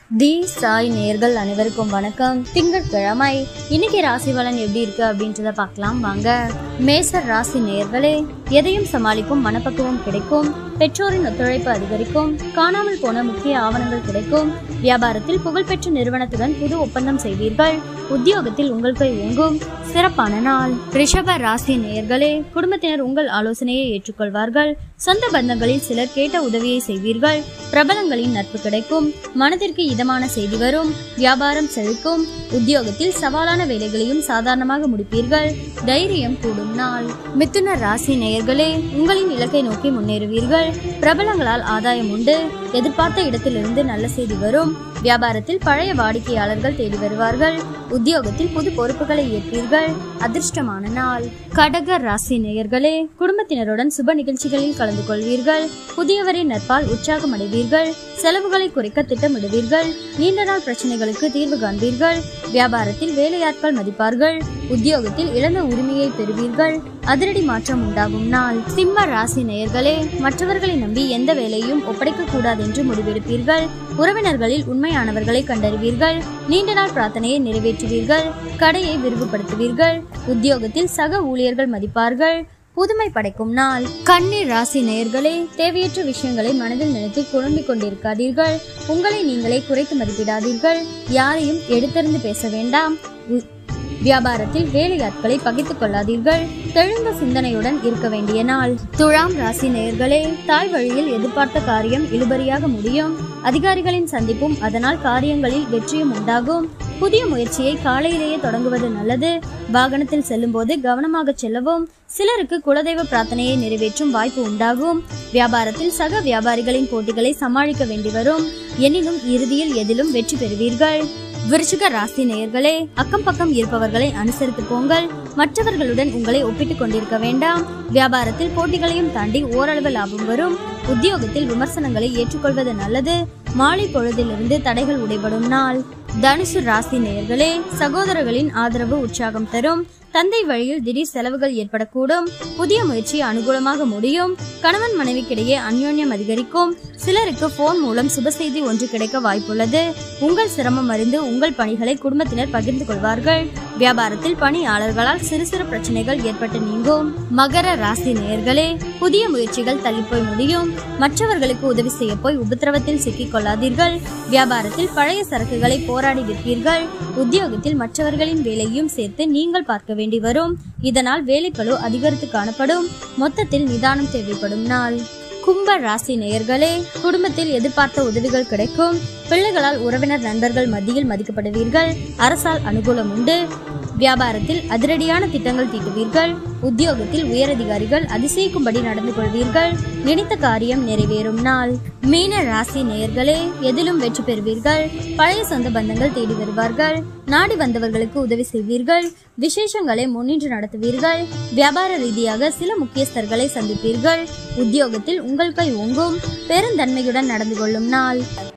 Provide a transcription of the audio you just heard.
தி சாய் நேர்கள் அனைவருக்கும் வணக்கம் திங்கட்கிழமை இன்னைக்கு ராசி பலன் எப்படி இருக்கு அப்படின்றத பார்க்கலாம் வாங்க மேசர் ராசி நேர்களே எதையும் சமாளிக்கும் மனப்பக்குவம் கிடைக்கும் பெற்றோரின் ஒத்துழைப்பு அதிகரிக்கும் காணாமல் போன முக்கிய ஆவணங்கள் கிடைக்கும் வியாபாரத்தில் புகழ்பெற்ற நிறுவனத்துடன் புது ஒப்பந்தம் செய்வீர்கள் உத்தியோகத்தில் உங்கள் கை ஓங்கும் சிறப்பான நாள் ரிஷப ராசி நேயர்களே குடும்பத்தினர் உங்கள் ஆலோசனையை ஏற்றுக்கொள்வார்கள் சொந்த பந்தங்களில் சிலர் கேட்ட உதவியை செய்வீர்கள் பிரபலங்களின் நட்பு கிடைக்கும் மனதிற்கு இதமான செய்தி வரும் வியாபாரம் செழிக்கும் உத்தியோகத்தில் சவாலான வேலைகளையும் சாதாரணமாக முடிப்பீர்கள் தைரியம் கூடும் நாள் மிதுன ராசி நேயர்களே உங்களின் இலக்கை நோக்கி முன்னேறுவீர்கள் பிரபலங்களால் ஆதாயம் உண்டு எதிர்பார்த்த இடத்திலிருந்து நல்ல செய்தி வரும் வியாபாரத்தில் பழைய வாடிக்கையாளர்கள் தேடி வருவார்கள் உத்தியோகத்தில் புது பொறுப்புகளை ஏற்பீர்கள் அதிர்ஷ்டமான நாள் கடக ராசி நேயர்களே குடும்பத்தினருடன் சுப நிகழ்ச்சிகளில் கலந்து கொள்வீர்கள் புதியவரின் நட்பால் உற்சாகம் அடைவீர்கள் செலவுகளை குறைக்க திட்டமிடுவீர்கள் நீண்ட நாள் பிரச்சனைகளுக்கு தீர்வு காண்பீர்கள் வியாபாரத்தில் வேலையாட்கள் மதிப்பார்கள் உத்தியோகத்தில் இழந்த உரிமையை பெறுவீர்கள் அதிரடி மாற்றம் உண்டாகும் நாள் சிம்ம ராசி நேயர்களே மற்றவர்களை நம்பி எந்த வேலையும் ஒப்படைக்க கூடாது என்று முடிவெடுப்பீர்கள் உறவினர்களில் உண்மையானவர்களை கண்டறிவீர்கள் நீண்ட நாள் பிரார்த்தனையை நிறைவேற்றுவீர்கள் கடையை விரிவுபடுத்துவீர்கள் உத்தியோகத்தில் சக ஊழியர்கள் மதிப்பார்கள் புதுமை படைக்கும் நாள் கண்ணீர் ராசி நேயர்களே தேவையற்ற விஷயங்களை மனதில் நினைத்து குழம்பிக் கொண்டிருக்காதீர்கள் உங்களை நீங்களே குறைத்து மதிப்பிடாதீர்கள் யாரையும் எடுத்தறிந்து பேச வேண்டாம் உ- வியாபாரத்தில் வேலையாட்களை பகிர்ந்து கொள்ளாதீர்கள் தெளிந்த சிந்தனையுடன் இருக்க வேண்டிய நாள் துலாம் ராசி நேயர்களே தாய் வழியில் எதிர்பார்த்த காரியம் இழுபறியாக முடியும் அதிகாரிகளின் சந்திப்பும் அதனால் காரியங்களில் வெற்றியும் உண்டாகும் புதிய முயற்சியை காலையிலேயே தொடங்குவது நல்லது வாகனத்தில் செல்லும்போது கவனமாக செல்லவும் சிலருக்கு குலதெய்வ பிரார்த்தனையை நிறைவேற்றும் வாய்ப்பு உண்டாகும் வியாபாரத்தில் சக வியாபாரிகளின் போட்டிகளை சமாளிக்க வேண்டி வரும் எனினும் இறுதியில் எதிலும் வெற்றி பெறுவீர்கள் விருச்சிக ராசி நேயர்களே அக்கம் பக்கம் இருப்பவர்களை அனுசரித்து போங்கள் மற்றவர்களுடன் உங்களை ஒப்பிட்டுக் கொண்டிருக்க வேண்டாம் வியாபாரத்தில் போட்டிகளையும் தாண்டி ஓரளவு லாபம் வரும் உத்தியோகத்தில் விமர்சனங்களை ஏற்றுக்கொள்வது நல்லது மாலை பொழுதிலிருந்து தடைகள் உடைபடும் நாள் தனுசு ராசி நேயர்களே சகோதரர்களின் ஆதரவு உற்சாகம் தரும் தந்தை வழியில் திடீர் செலவுகள் ஏற்படக்கூடும் புதிய முயற்சி அனுகூலமாக முடியும் கணவன் மனைவிக்கிடையே அந்யோன்யம் அதிகரிக்கும் சிலருக்கு போன் மூலம் சுப செய்தி ஒன்று கிடைக்க வாய்ப்புள்ளது உங்கள் சிரமம் அறிந்து உங்கள் பணிகளை குடும்பத்தினர் பகிர்ந்து கொள்வார்கள் வியாபாரத்தில் பணியாளர்களால் சிறு சிறு பிரச்சனைகள் ஏற்பட்டு நீங்கும் மகர ராசி நேயர்களே புதிய முயற்சிகள் தள்ளிப்போய் முடியும் மற்றவர்களுக்கு உதவி செய்ய போய் உபத்திரவத்தில் சிக்கிக் கொள்ளாதீர்கள் வியாபாரத்தில் பழைய சரக்குகளை போராடி விற்பீர்கள் உத்தியோகத்தில் மற்றவர்களின் வேலையும் சேர்த்து நீங்கள் பார்க்க வேண்டி வரும் இதனால் வேலைப்பளு அதிகரித்து காணப்படும் மொத்தத்தில் நிதானம் தேவைப்படும் நாள் கும்ப ராசி நேயர்களே குடும்பத்தில் எதிர்பார்த்த உதவிகள் கிடைக்கும் பிள்ளைகளால் உறவினர் நண்பர்கள் மத்தியில் மதிக்கப்படுவீர்கள் அரசால் அனுகூலம் உண்டு வியாபாரத்தில் அதிரடியான திட்டங்கள் தீட்டுவீர்கள் உத்தியோகத்தில் உயரதிகாரிகள் அதிசயிக்கும்படி நடந்து கொள்வீர்கள் நினைத்த காரியம் நிறைவேறும் நாள் மீன ராசி நேயர்களே எதிலும் வெற்றி பெறுவீர்கள் பழைய சொந்த பந்தங்கள் தேடி வருவார்கள் நாடி வந்தவர்களுக்கு உதவி செய்வீர்கள் விசேஷங்களை முன்னின்று நடத்துவீர்கள் வியாபார ரீதியாக சில முக்கியஸ்தர்களை சந்திப்பீர்கள் உத்தியோகத்தில் உங்கள் கை ஓங்கும் பெருந்தன்மையுடன் நடந்து கொள்ளும் நாள்